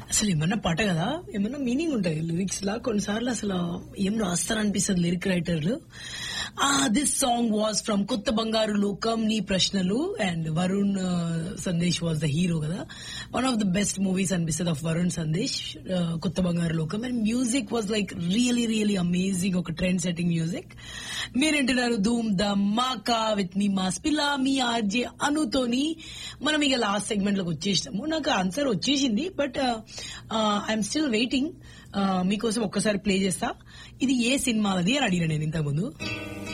అసలు ఏమన్నా పాట కదా ఏమన్నా మీనింగ్ ఉంటాయి లిరిక్స్ లా కొన్నిసార్లు అసలు ఏం రాస్తారనిపిస్తుంది లిరిక్ రైటర్లు ఆ దిస్ సాంగ్ వాజ్ ఫ్రమ్ కొత్త బంగారు లోకం నీ ప్రశ్నలు and Varun Sandesh was the hero కదా one of the best movies అనిపిస్తుంది of Varun Sandesh Kotha Bangaru Lokam and music was like really really amazing ఒక ట్రెండ్ సెట్టింగ్ మ్యూజిక్ మీరేంటున్నారు ధూమ్ ద మాకా విత్ మీ మా స్పిలా మీ ఆర్జే అనుతోని మనం ఇక లాస్ట్ సెగ్మెంట్ లోకి వచ్చేసినాము నాకు ఆన్సర్ వచ్చేసింది బట్ ఐఎమ్ స్టిల్ వెయిటింగ్ మీకోసం ఒక్కసారి ప్లే చేస్తా ఇది ఏ సినిమాలది అని అడిగిన నేను ఇంతకుముందు